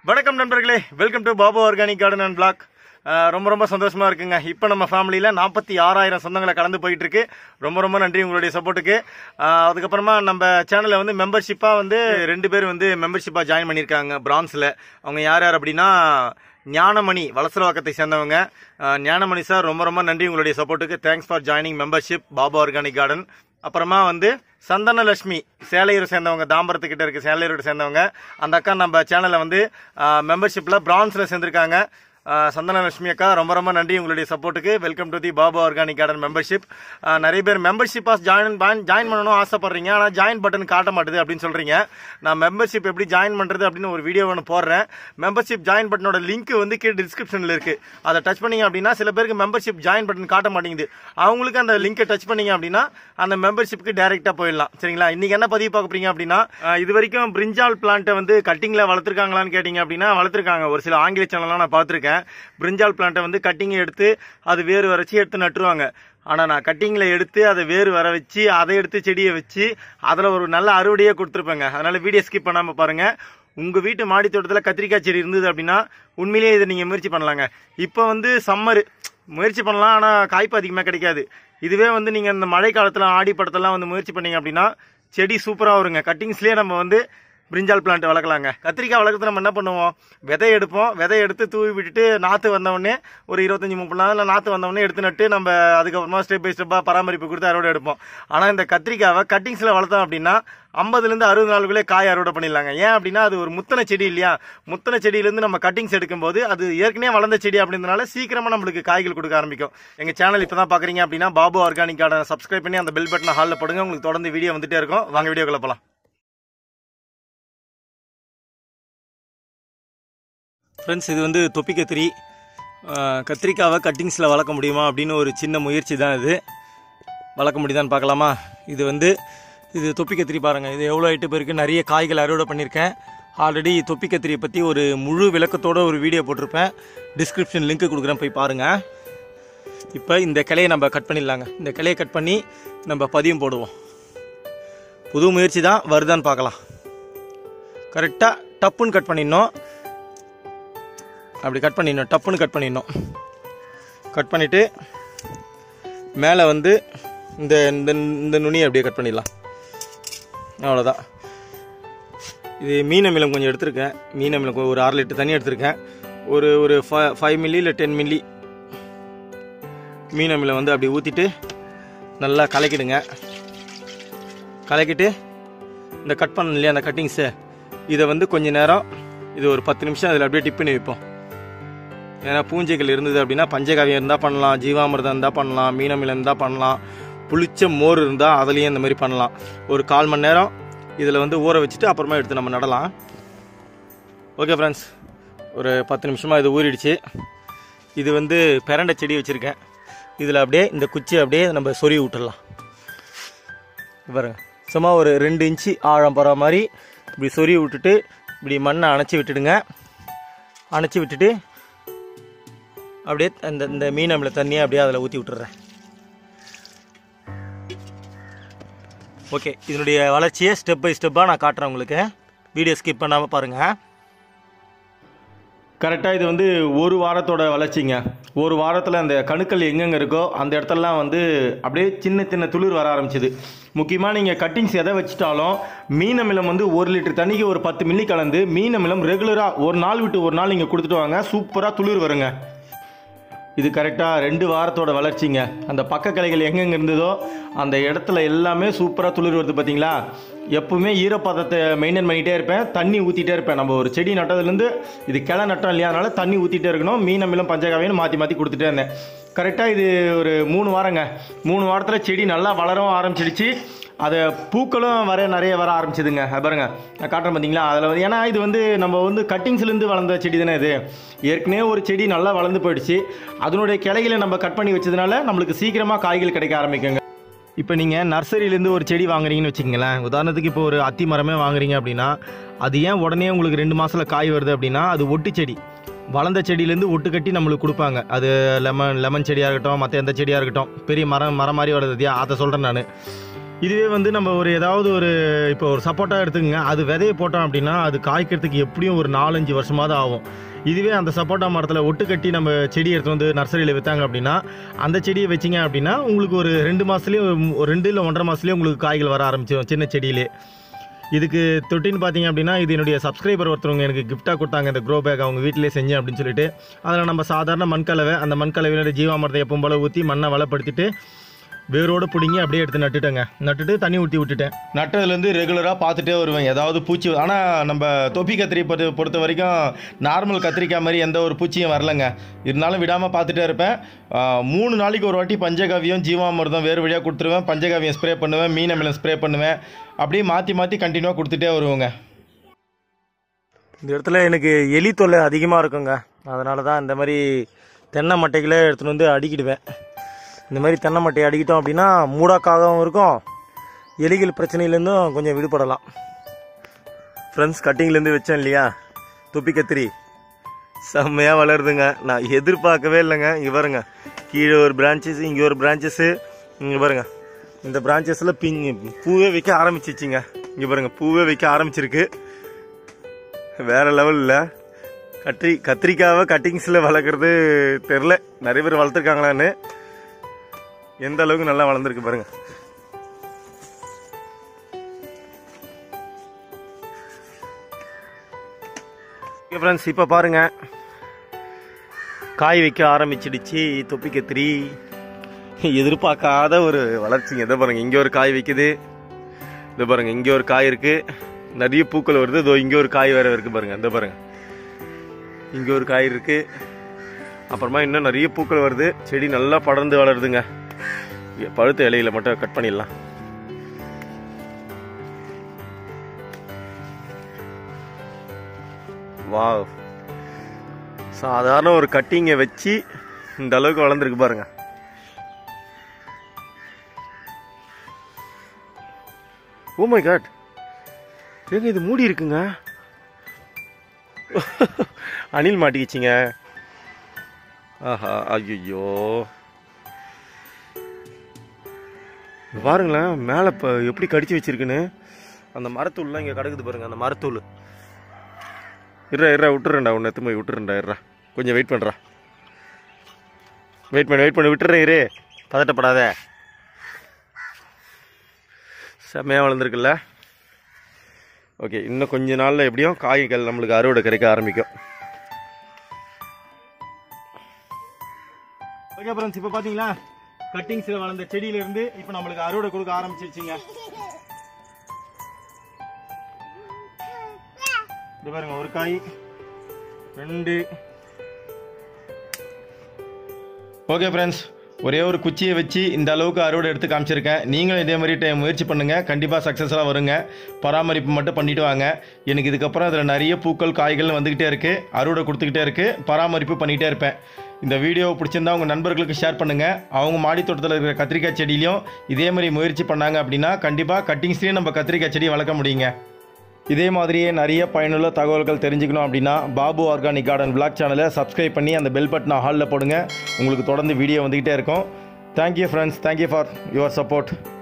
வணக்கம் நண்பர்களே welcome to Babu organic garden and blog ரொம்ப ரொம்ப சந்தோஷமா இருக்குங்க இப்போ நம்ம ஃபேமிலியில் நாற்பத்தி ஆறாயிரம் சொந்தங்களை கலந்து போயிட்டு இருக்கு ரொம்ப ரொம்ப நன்றி உங்களுடைய சப்போர்ட்டுக்கு அதுக்கப்புறமா நம்ம சேனலில் வந்து மெம்பர்ஷிப்பாக வந்து ரெண்டு பேர் வந்து மெம்பர்ஷிப்பாக ஜாயின் பண்ணியிருக்காங்க பிரான்ஸில் அவங்க யார் யார் அப்படின்னா ஞானமணி வலசரவாக்கத்தை சேர்ந்தவங்க அஹ், ஞானமணி சார் ரொம்ப ரொம்ப நன்றி உங்களுடைய சப்போர்ட்டுக்கு thanks for joining membership Babu organic garden அப்புறமா வந்து சந்தனலட்சுமி சேலையூர் சேர்ந்தவங்க தாம்பரத்துக்கிட்ட இருக்க சேலையூரோட சேர்ந்தவங்க அந்த அக்கா நம்ம சேனலில் வந்து மெம்பர்ஷிப்பில் பிரான்ஸில் சேர்ந்துருக்காங்க ஆஹ் சந்தனலட்சுமி அக்கா ரொம்ப ரொம்ப நன்றி உங்களுடைய சப்போர்ட்டுக்கு welcome to the Babu organic garden membership நிறைய பேர் மெம்பர்ஷிப்பாக ஜாயின் ஜாயின் பண்ணணும் ஆசைப்படுறீங்க ஆனால் ஜாயின் பட்டன் காட்ட மாட்டுது அப்படின்னு சொல்கிறீங்க நான் மெம்பர்ஷிப் எப்படி ஜாயின் பண்ணுறது அப்படின்னு ஒரு வீடியோ ஒன்று போடுறேன் மெம்பர்ஷிப் ஜாயின் பட்டனோட லிங்க் வந்து கீழே டிஸ்கிரிப்ஷனில் இருக்குது அதை டச் பண்ணீங்க அப்படின்னா சில பேருக்கு மெம்பர்ஷிப் ஜாயின் பட்டன் காட்ட மாட்டேங்குது அவங்களுக்கு அந்த லிங்கை டச் பண்ணீங்க அப்படின்னா அந்த மெம்பர்ஷிப்புக்கு டேரெக்டாக போயிடலாம் சரிங்களா இன்னைக்கு என்ன பதிவு பார்க்க போறீங்க அப்படின்னா ஆஹ் இது வரைக்கும் பிரிஞ்சால் பிளான்ட்டை வந்து கட்டிங்கில் வளர்த்துருக்காங்களான்னு கேட்டிங்க அப்படின்னா வளர்த்துருக்காங்க ஒரு சில ஆங்கில சேனல்லாம் நான் பார்த்துருக்கேன் பிரிஞ்சால் பிளான்ட்டை வந்து கட்டிங் எடுத்து அது வேறு வரைச்சி எடுத்து நட்டுருவாங்க ஆனால் நான் கட்டிங்கில் எடுத்து அதை வேறு வர வச்சு அதை எடுத்து செடியை வச்சு அதில் ஒரு நல்ல அறுவடையே கொடுத்துருப்பேங்க அதனால வீடியோ ஸ்கிப் பண்ணாமல் பாருங்க உங்கள் வீட்டு மாடி தோட்டத்தில் கத்திரிக்காய் செடி இருந்தது அப்படின்னா உண்மையிலேயே இதை நீங்கள் முயற்சி பண்ணலாங்க இப்போ வந்து சம்மர் முயற்சி பண்ணலாம் ஆனால் காய்ப்பு அதிகமாக கிடைக்காது இதுவே வந்து நீங்கள் இந்த மழை காலத்தில் ஆடி படத்தெல்லாம் வந்து முயற்சி பண்ணீங்க அப்படின்னா செடி சூப்பராக வருங்க கட்டிங்ஸ்லேயே நம்ம வந்து பிரிஞ்சால் பிளான்ட் வளர்க்கலாங்க கத்திரிக்காய் வளர்க்கறது நம்ம என்ன பண்ணுவோம் விதை எடுப்போம் விதை எடுத்து தூவி விட்டுட்டு நாற்று வந்தவொடனே ஒரு இருபத்தஞ்சி முப்பது நாளில் நாற்று வந்தவொடனே எடுத்து நட்டு நம்ம அதுக்கப்புறமா ஸ்டெப் பை ஸ்டெப்பாக பராமரிப்பு கொடுத்து அறுவடை எடுப்போம் ஆனால் இந்த கத்திரிக்காவை கட்டிங்ஸில் வளர்த்தோம் அப்படின்னா ஐம்பதுலேருந்து அறுபது நாளுக்குள்ளே காய் அறுவடை பண்ணிடலாங்க ஏன் அப்படின்னா அது ஒரு முத்தனை செடி இல்லையா முத்தனை செடியிலேருந்து நம்ம கட்டிங்ஸ் எடுக்கும்போது அது ஏற்கனவே வளர்ந்த செடி அப்படின்றனால சீக்கிரமாக நம்மளுக்கு காய்கள் கொடுக்க ஆரம்பிக்கும் எங்கள் சேனல் இப்போ தான் பார்க்குறீங்க அப்படின்னா பாபு ஆர்கானிக் கார்டனை சப்ஸ்கிரைப் பண்ணி அந்த பெல் பட்டனை ஹாலில் போடுங்க உங்களுக்கு தொடர்ந்து வீடியோ வந்துட்டே இருக்கும் வாங்க வீடியோக்குள்ள போகலாம் ஃப்ரெண்ட்ஸ் இது வந்து தொப்பி கத்திரி அஹ், கத்திரிக்காவை கட்டிங்ஸில் வளர்க்க முடியுமா அப்படின்னு ஒரு சின்ன முயற்சி தான் இது வளர்க்க முடியுதான்னு பார்க்கலாமா இது வந்து இது தொப்பி கத்திரி பாருங்கள் இது எவ்வளோ ஐட்டு பேருக்கு நிறைய காய்கள் அறுவடை பண்ணியிருக்கேன் ஆல்ரெடி தொப்பி கத்திரியை பற்றி ஒரு முழு விளக்கத்தோட ஒரு வீடியோ போட்டிருப்பேன் டிஸ்கிரிப்ஷன் லிங்க் கொடுக்குறேன் போய் பாருங்கள் இப்போ இந்த கிளையை நம்ம கட் பண்ணிடலாங்க இந்த கிளையை கட் பண்ணி நம்ம பதியம் போடுவோம் புது முயற்சி தான் வருதான்னு பார்க்கலாம் கரெக்டாக டப்புன்னு கட் பண்ணிடணும் அப்படி கட் பண்ணிடணும் டப்புன்னு கட் பண்ணிடணும் கட் பண்ணிவிட்டு மேலே வந்து இந்த இந்த இந்த நுனியை அப்படியே கட் பண்ணிடலாம் அவ்வளோதான் இது மீன் அமிலம் கொஞ்சம் எடுத்திருக்கேன் மீன் அமிலம் கொ- ஒரு அரை லிட்டர் தண்ணி எடுத்திருக்கேன் ஒரு ஒரு ஃபைவ் மில்லி இல்லை டென் மில்லி மீன் அமிலம் வந்து அப்படி ஊற்றிட்டு நல்லா கலக்கிடுங்க கலக்கிட்டு இந்த கட் பண்ண இல்லையா அந்த கட்டிங்ஸு இதை வந்து கொஞ்ச நேரம் இது ஒரு பத்து நிமிஷம் அதில் அப்படியே டிப் பண்ணி வைப்போம் ஏன்னா பூஞ்சைகள் இருந்தது அப்படின்னா பஞ்சகாவியம் இருந்தால் பண்ணலாம் ஜீவாமிர்தம் இருந்தால் பண்ணலாம் மீனமிலம் இருந்தால் பண்ணலாம் புளிச்ச மோர் இருந்தால் அதுலேயும் இந்த மாதிரி பண்ணலாம் ஒரு கால் மணி நேரம் இதில் வந்து ஊற வச்சுட்டு அப்புறமா எடுத்து நம்ம நடலாம் ஓகே ஃப்ரெண்ட்ஸ் ஒரு பத்து நிமிஷமாக இது ஊறிடுச்சு இது வந்து பிரண்டை செடி வச்சுருக்கேன் இதில் அப்படியே இந்த குச்சி அப்படியே நம்ம சொருவி விட்டுடலாம் பாருங்க சும்மா ஒரு ரெண்டு இன்ச்சு ஆழம் போகிற மாதிரி இப்படி சொருவி விட்டுட்டு இப்படி மண்ணை அணைச்சி விட்டுடுங்க அணைச்சி விட்டுட்டு அப்படியே அந்த இந்த மீன் அமில தண்ணியை அப்படியே அதில் ஊற்றி விட்டுறேன் ஓகே இதனுடைய வளர்ச்சியை ஸ்டெப் பை ஸ்டெப்பாக நான் காட்டுறேன் உங்களுக்கு வீடியோ ஸ்கிப் பண்ணாமல் பாருங்கள் கரெக்டாக இது வந்து ஒரு வாரத்தோட வளர்ச்சிங்க ஒரு வாரத்தில் அந்த கணுக்கள் எங்கெங்கே இருக்கோ அந்த இடத்துலலாம் வந்து அப்படியே சின்ன சின்ன துளிர் வர ஆரம்பிச்சுது முக்கியமாக நீங்கள் கட்டிங்ஸ் எதை வச்சுட்டாலும் மீன் அமிலம் வந்து ஒரு லிட்டர் தண்ணிக்கு ஒரு பத்து மில்லி கலந்து மீன் அமிலம் ரெகுலராக ஒரு நாள் விட்டு ஒரு நாள் நீங்கள் கொடுத்துட்டு வாங்க சூப்பராக துளிர் வருங்க இது கரெக்டாக ரெண்டு வாரத்தோட வளர்ச்சிங்க அந்த பக்க கிளைகள் எங்கெங்கே இருந்ததோ அந்த இடத்துல எல்லாமே சூப்பராக துளிர் வருது பார்த்தீங்களா எப்பவுமே ஈரப்பதத்தை மெயின்டைன் பண்ணிகிட்டே இருப்பேன் தண்ணி ஊற்றிட்டே இருப்பேன் நம்ம ஒரு செடி நட்டதுலேருந்து இது கிளை நட்டோம் இல்லையா அதனால தண்ணி ஊற்றிட்டே இருக்கணும் மீன் அமிலம் பஞ்சகாவியம் மாற்றி மாற்றி கொடுத்துட்டே இருந்தேன் கரெக்டாக இது ஒரு மூணு வாரங்க மூணு வாரத்தில் செடி நல்லா வளரவும் ஆரம்பிச்சிடுச்சு அதை பூக்களும் வர நிறைய வர ஆரம்பிச்சதுங்க அது பாருங்க நான் காட்டுறேன் பார்த்தீங்களா அதில் வந்து ஏன்னா இது வந்து நம்ம வந்து கட்டிங்ஸ்லேருந்து வளர்ந்த செடி தானே இது ஏற்கனவே ஒரு செடி நல்லா வளர்ந்து போயிடுச்சு அதனுடைய கிளைகளை நம்ம கட் பண்ணி வச்சதுனால நம்மளுக்கு சீக்கிரமாக காய்கள் கிடைக்க ஆரம்பிக்குங்க இப்போ நீங்கள் நர்சரியிலேருந்து ஒரு செடி வாங்குறீங்கன்னு வச்சுக்கங்களேன் உதாரணத்துக்கு இப்போ ஒரு அத்தி மரமே வாங்குறீங்க அப்படின்னா அது ஏன் உடனே உங்களுக்கு ரெண்டு மாதத்தில் காய் வருது அப்படின்னா அது ஒட்டு செடி வளர்ந்த செடியிலேருந்து ஒட்டு கட்டி நம்மளுக்கு கொடுப்பாங்க அது லெமன் லெமன் செடியாக இருக்கட்டும் மற்ற எந்த செடியாக இருக்கட்டும் பெரிய மரம் மரம் மாதிரி வருது இல்லையா அதை சொல்கிறேன் நான் இதுவே வந்து நம்ம ஒரு ஏதாவது ஒரு இப்போ ஒரு சப்போட்டா எடுத்துக்கங்க அது விதையை போட்டோம் அப்படின்னா அது காய்க்கிறதுக்கு எப்படியும் ஒரு நாலஞ்சு வருஷமாவது ஆகும் இதுவே அந்த சப்போட்டா மரத்தில் ஒட்டு கட்டி நம்ம செடி எடுத்து வந்து நர்சரியில் விற்றாங்க அப்படின்னா அந்த செடியை வச்சிங்க அப்படின்னா உங்களுக்கு ஒரு ரெண்டு மாதத்துலேயே ஒரு ரெண்டு இல்லை ஒன்றரை மாதத்துலேயே உங்களுக்கு காய்கள் வர ஆரம்பிச்சிடும் சின்ன செடியிலே இதுக்கு தொட்டின்னு பார்த்தீங்க அப்படின்னா இது என்னுடைய சப்ஸ்கிரைபர் ஒருத்தவங்க எனக்கு கிஃப்ட்டாக கொடுத்தாங்க இந்த க்ரோ பேக் அவங்க வீட்டிலே செஞ்சேன் அப்படின்னு சொல்லிட்டு அதில் நம்ம சாதாரண மண்கலவை அந்த மண்கலவையில் ஜீவாமிரத்தை எப்பவும் போல ஊற்றி மண்ணை வளப்படுத்திட்டு வேரோடு பிடுங்கி அப்படியே எடுத்து நட்டுட்டேங்க நட்டுட்டு தண்ணி ஊற்றி விட்டுட்டேன் நட்டதுலேருந்து ரெகுலராக பார்த்துட்டே வருவேன் ஏதாவது பூச்சி ஆனால் நம்ம தொப்பி கத்திரி பொறுத்த பொறுத்த வரைக்கும் நார்மல் கத்திரிக்காய் மாதிரி எந்த ஒரு பூச்சியும் வரலங்க இருந்தாலும் விடாமல் பார்த்துட்டே இருப்பேன் ஆஹ், மூணு நாளைக்கு ஒரு வாட்டி பஞ்சகாவியம் ஜீவாமிர்தம் வேறு வழியாக கொடுத்துருவேன் பஞ்சகாவியம் ஸ்ப்ரே பண்ணுவேன் மீன் அமிலம் ஸ்ப்ரே பண்ணுவேன் அப்படியே மாற்றி மாற்றி கண்டினியூவாக கொடுத்துட்டே வருவோங்க இந்த இடத்துல எனக்கு எலி தொல்லை அதிகமாக இருக்குங்க அதனால தான் இந்த மாதிரி தென்னை மட்டைகளே எடுத்துகிட்டு வந்து அடிக்கிடுவேன் இந்த மாதிரி தென்னை மட்டையை அடிக்கிட்டோம் அப்படின்னா மூடாக்காகவும் இருக்கும் எலிகள் பிரச்சனையிலேருந்தும் கொஞ்சம் விடுபடலாம் ஃப்ரெண்ட்ஸ் கட்டிங்லேருந்து வச்சேன் இல்லையா தொப்பி கத்திரி செம்மையாக வளருதுங்க நான் எதிர்பார்க்கவே இல்லைங்க இங்கே பாருங்க கீழே ஒரு பிரான்ச்சஸ் இங்கே ஒரு பிரான்ச்சஸ்ஸு இங்கே பாருங்க இந்த பிரான்ச்சஸில் பிங் பூவே வைக்க ஆரம்பிச்சிச்சிங்க இங்கே பாருங்க பூவே வைக்க ஆரம்பிச்சிருக்கு வேற லெவலில் கத்திரி கத்திரிக்காவை கட்டிங்ஸில் வளர்க்குறது தெரில நிறைய பேர் வளர்த்துருக்காங்களான்னு எந்த அளவுக்கு நல்லா வளர்ந்துருக்கு பாருங்க ஓகே ஃப்ரெண்ட்ஸ் இப்போ பாருங்க காய் வைக்க ஆரம்பிச்சிடுச்சு தொப்பி கத்திரி எதிர்பார்க்காத ஒரு வளர்ச்சிங்க இதை பாருங்க இங்கே ஒரு காய் வைக்குது இது பாருங்க இங்கே ஒரு காய் இருக்கு நிறைய பூக்கள் வருது இதோ இங்கே ஒரு காய் வேற இருக்கு பாருங்க இந்த பாருங்க இங்கே ஒரு காய் இருக்கு அப்புறமா இன்னும் நிறைய பூக்கள் வருது செடி நல்லா படர்ந்து வளருதுங்க இங்க பழுத்த இலையில மட்டும் கட் பண்ணிடலாம் வாவ் சாதாரண ஒரு கட்டிங்கை வச்சு இந்த அளவுக்கு வளர்ந்துருக்கு பாருங்க ஓ மை காட் ஏங்க இது மூடி இருக்குங்க அணில் மாட்டிக்கிச்சிங்க ஆஹா ஐயோ பாருங்களேன் மேலே இப்போ எப்படி கடிச்சு வச்சிருக்குன்னு அந்த மரத்தூள்லாம் இங்கே கிடக்குது பாருங்க அந்த மரத்தூள் இருறா இருறா விட்டுறேன்டா உன்னை எத்து போய் விட்டுறேன்டா இருறா கொஞ்சம் வெயிட் பண்ணுறா வெயிட் பண்ணி வெயிட் பண்ணி விட்டுறேன் இரு பதட்டப்படாத செம்மையாக வளர்ந்துருக்குல்ல ஓகே இன்னும் கொஞ்ச நாளில் எப்படியும் காய்கள் நம்மளுக்கு அறுவடை கிடைக்க ஆரம்பிக்கும் ஓகே ஃப்ரெண்ட்ஸ் இப்போ பார்த்தீங்களா கட்டிங்ஸில் வளர்ந்த செடியிலேருந்து இப்போ நம்மளுக்கு அறுவடை கொடுக்க ஆரம்பிச்சிருச்சுங்க இது பாருங்க ஒரு காய் ரெண்டு ஓகே ஃப்ரெண்ட்ஸ் ஒரே ஒரு குச்சியை வச்சு இந்த அளவுக்கு அறுவடை எடுத்து காமிச்சிருக்கேன் நீங்களும் இதே மாதிரி டைம் முயற்சி பண்ணுங்கள் கண்டிப்பாக சக்ஸஸ்ஃபுல்லாக வருங்க பராமரிப்பு மட்டும் பண்ணிட்டு வாங்க எனக்கு இதுக்கப்புறம் அதில் நிறைய பூக்கள் காய்கள் வந்துக்கிட்டே இருக்குது அறுவடை கொடுத்துக்கிட்டே இருக்குது பராமரிப்பு பண்ணிகிட்டே இருப்பேன் இந்த வீடியோ பிடிச்சிருந்தா உங்கள் நண்பர்களுக்கு ஷேர் பண்ணுங்கள் அவங்க மாடி தோட்டத்தில் இருக்கிற கத்திரிக்காய் செடியிலையும் இதே மாதிரி முயற்சி பண்ணாங்க அப்படின்னா கண்டிப்பாக கட்டிங்ஸ்லேயும் நம்ம கத்திரிக்காய் செடி வளர்க்க முடியுங்க இதே மாதிரியே நிறைய பயனுள்ள தகவல்கள் தெரிஞ்சுக்கணும் அப்படின்னா பாபு ஆர்கானிக் கார்டன் பிளாக் சேனலை சப்ஸ்கிரைப் பண்ணி அந்த பெல் பட்டனை ஹாலில் போடுங்க உங்களுக்கு தொடர்ந்து வீடியோ வந்துக்கிட்டே இருக்கும் thank you friends thank you for your support